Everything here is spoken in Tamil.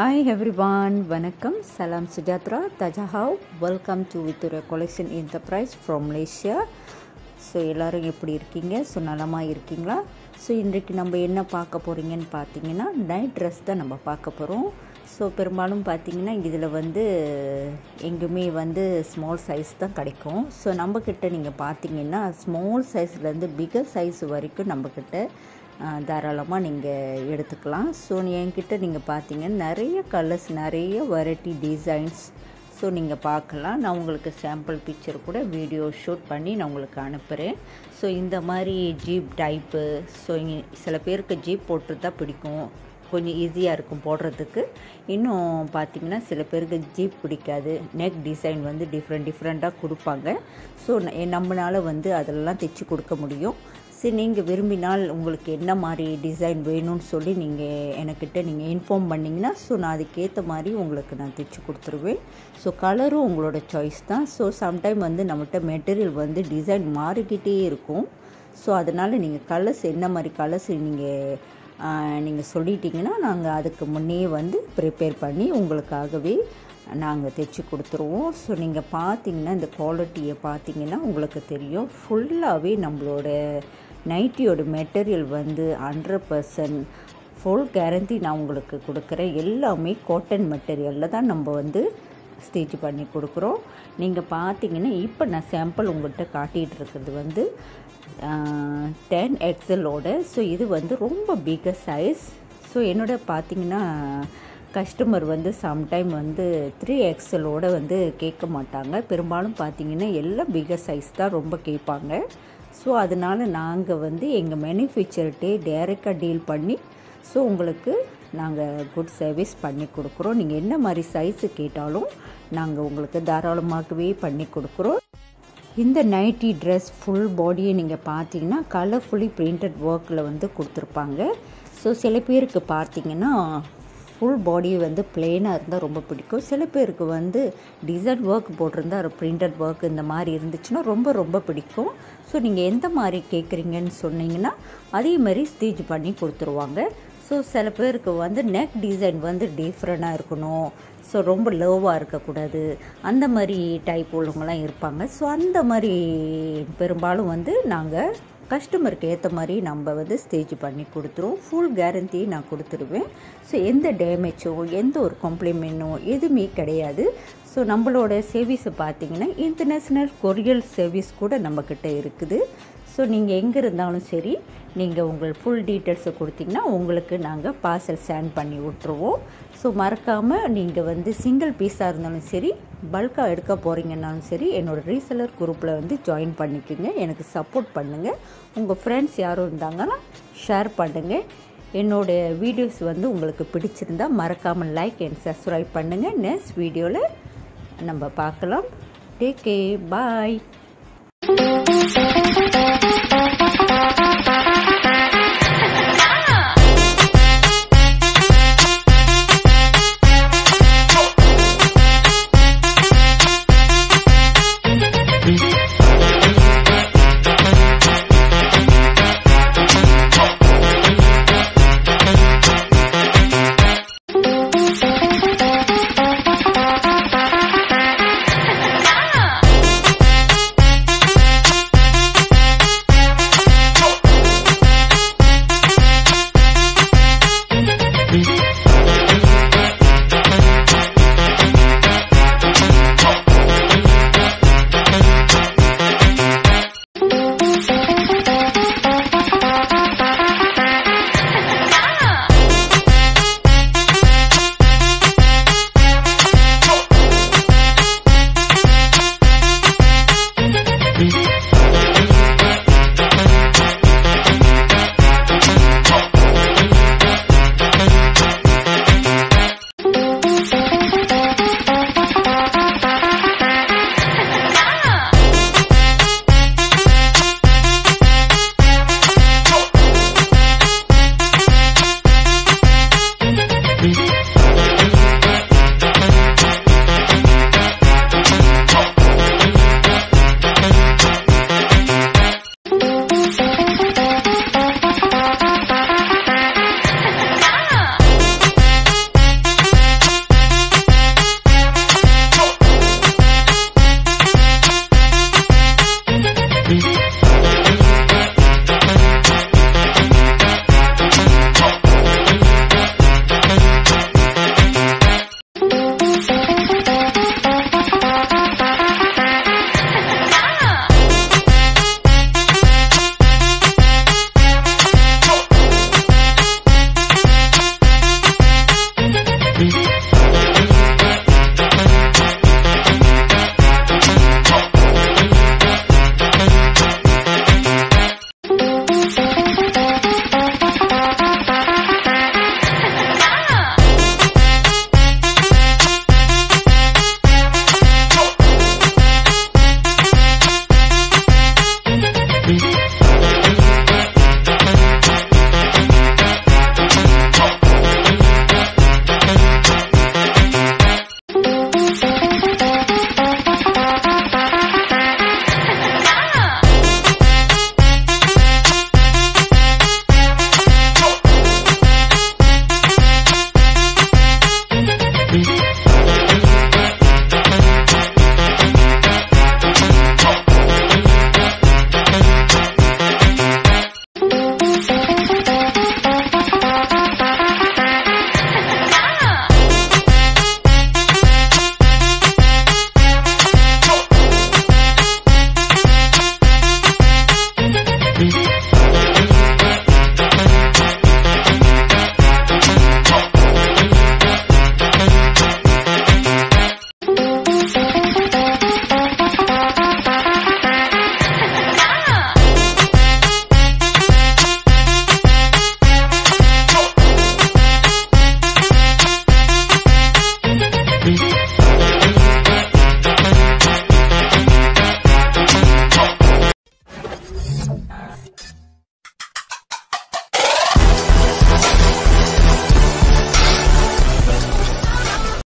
ஹாய் எவ்ரிவான் வணக்கம் சலாம் சுஜாத்ரா தஜஹாவ் வெல்கம் டு வித்துர collection enterprise from Malaysia so எல்லோரும் எப்படி இருக்கீங்க ஸோ நலமாக இருக்கீங்களா ஸோ இன்றைக்கு நம்ம என்ன பார்க்க போகிறீங்கன்னு பார்த்தீங்கன்னா நைட் ட்ரெஸ் தான் நம்ம பார்க்க போகிறோம் ஸோ பெரும்பாலும் பார்த்தீங்கன்னா இதில் வந்து எங்குமே வந்து ஸ்மால் சைஸ் தான் கிடைக்கும் ஸோ நம்மக்கிட்ட நீங்கள் பார்த்தீங்கன்னா ஸ்மால் சைஸ்லேருந்து பிகர் சைஸ் வரைக்கும் நம்மக்கிட்ட தாராளமாக நீங்கள் எடுத்துக்கலாம் ஸோ என்கிட்ட நீங்கள் பார்த்தீங்கன்னா நிறைய கலர்ஸ் நிறைய வெரைட்டி டிசைன்ஸ் ஸோ நீங்கள் பார்க்கலாம் நான் உங்களுக்கு சாம்பிள் பிக்சர் கூட வீடியோ ஷூட் பண்ணி நான் உங்களுக்கு அனுப்புகிறேன் ஸோ இந்த மாதிரி ஜீப் டைப்பு ஸோ சில பேருக்கு ஜீப் போட்டு தான் பிடிக்கும் கொஞ்சம் ஈஸியாக இருக்கும் போடுறதுக்கு இன்னும் பார்த்திங்கன்னா சில பேருக்கு ஜீப் பிடிக்காது நெக் டிசைன் வந்து டிஃப்ரெண்ட் டிஃப்ரெண்ட்டாக கொடுப்பாங்க ஸோ நம்மளால் வந்து அதெல்லாம் தைச்சி கொடுக்க முடியும் சரி நீங்கள் விரும்பினால் உங்களுக்கு என்ன மாதிரி டிசைன் வேணும்னு சொல்லி நீங்கள் எனக்கிட்ட நீங்கள் இன்ஃபார்ம் பண்ணிங்கன்னா ஸோ நான் அதுக்கேற்ற மாதிரி உங்களுக்கு நான் தைச்சி கொடுத்துருவேன் ஸோ கலரும் உங்களோட சாய்ஸ் தான் ஸோ சம்டைம் வந்து நம்மகிட்ட மெட்டீரியல் வந்து டிசைன் மாறிக்கிட்டே இருக்கும் ஸோ அதனால் நீங்கள் கலர்ஸ் என்ன மாதிரி கலர்ஸ் நீங்கள் நீங்கள் சொல்லிட்டீங்கன்னா நாங்கள் அதுக்கு முன்னே வந்து ப்ரிப்பேர் பண்ணி உங்களுக்காகவே நாங்கள் தைச்சி கொடுத்துருவோம் ஸோ நீங்கள் பார்த்தீங்கன்னா இந்த குவாலிட்டியை பார்த்தீங்கன்னா உங்களுக்கு தெரியும் ஃபுல்லாகவே நம்மளோட நைட்டியோட மெட்டீரியல் வந்து ஹண்ட்ரட் பர்சன்ட் ஃபுல் கேரண்டி நான் உங்களுக்கு கொடுக்குறேன் எல்லாமே காட்டன் மெட்டீரியலில் தான் நம்ம வந்து ஸ்டிச் பண்ணி கொடுக்குறோம் நீங்கள் பார்த்தீங்கன்னா இப்போ நான் சாம்பிள் உங்கள்கிட்ட காட்டிகிட்டு இருக்கிறது வந்து டென் எக்ஸலோட ஸோ இது வந்து ரொம்ப பிக்கர் சைஸ் ஸோ என்னோட பார்த்தீங்கன்னா கஸ்டமர் வந்து சம்டைம் வந்து த்ரீ எக்ஸலோட வந்து கேட்க மாட்டாங்க பெரும்பாலும் பார்த்தீங்கன்னா எல்லாம் பிகர் சைஸ் தான் ரொம்ப கேட்பாங்க ஸோ அதனால் நாங்கள் வந்து எங்கள் மேனுஃபேக்சர்கிட்டே டைரெக்டாக டீல் பண்ணி ஸோ உங்களுக்கு நாங்கள் குட் சர்வீஸ் பண்ணி கொடுக்குறோம் நீங்கள் என்ன மாதிரி சைஸு கேட்டாலும் நாங்கள் உங்களுக்கு தாராளமாகவே பண்ணி கொடுக்குறோம் இந்த நைட்டி ட்ரெஸ் ஃபுல் பாடியை நீங்கள் பார்த்தீங்கன்னா கலர்ஃபுல்லி பிரிண்டட் ஒர்க்கில் வந்து கொடுத்துருப்பாங்க ஸோ சில பேருக்கு பார்த்தீங்கன்னா ஃபுல் பாடி வந்து பிளெயினாக இருந்தால் ரொம்ப பிடிக்கும் சில பேருக்கு வந்து டிசைன் ஒர்க் போட்டிருந்தா பிரிண்டட் ஒர்க் இந்த மாதிரி இருந்துச்சுன்னா ரொம்ப ரொம்ப பிடிக்கும் ஸோ நீங்கள் எந்த மாதிரி கேட்குறீங்கன்னு சொன்னீங்கன்னா அதே மாதிரி ஸ்டிச் பண்ணி கொடுத்துருவாங்க ஸோ சில பேருக்கு வந்து நெக் டிசைன் வந்து டிஃப்ரெண்ட்டாக இருக்கணும் ஸோ ரொம்ப லோவாக இருக்கக்கூடாது அந்த மாதிரி டைப் உள்ளவங்களாம் இருப்பாங்க ஸோ அந்த மாதிரி பெரும்பாலும் வந்து நாங்கள் கஸ்டமருக்கு ஏற்ற மாதிரி நம்ம வந்து ஸ்டேஜ் பண்ணி கொடுத்துருவோம் ஃபுல் கேரண்டி நான் கொடுத்துருவேன் ஸோ எந்த டேமேஜோ எந்த ஒரு கம்ப்ளைமெண்ட்டோ எதுவுமே கிடையாது ஸோ நம்மளோட சர்வீஸை பார்த்தீங்கன்னா இன்டர்நேஷ்னல் கொரியல் சர்வீஸ் கூட நம்மக்கிட்ட இருக்குது ஸோ நீங்கள் எங்கே இருந்தாலும் சரி நீங்கள் உங்கள் ஃபுல் டீட்டெயில்ஸை கொடுத்தீங்கன்னா உங்களுக்கு நாங்கள் பார்சல் சென்ட் பண்ணி விட்ருவோம் ஸோ மறக்காமல் நீங்கள் வந்து சிங்கிள் பீஸாக இருந்தாலும் சரி பல்காக எடுக்க போகிறீங்கன்னாலும் சரி என்னோடய ரீசெலர் குரூப்பில் வந்து ஜாயின் பண்ணிக்கோங்க எனக்கு சப்போர்ட் பண்ணுங்கள் உங்கள் ஃப்ரெண்ட்ஸ் யாரும் இருந்தாங்கன்னா ஷேர் பண்ணுங்கள் என்னோடய வீடியோஸ் வந்து உங்களுக்கு பிடிச்சிருந்தா மறக்காமல் லைக் அண்ட் சப்ஸ்கிரைப் பண்ணுங்கள் நெக்ஸ்ட் வீடியோவில் நம்ம பார்க்கலாம் டேக் கே பாய்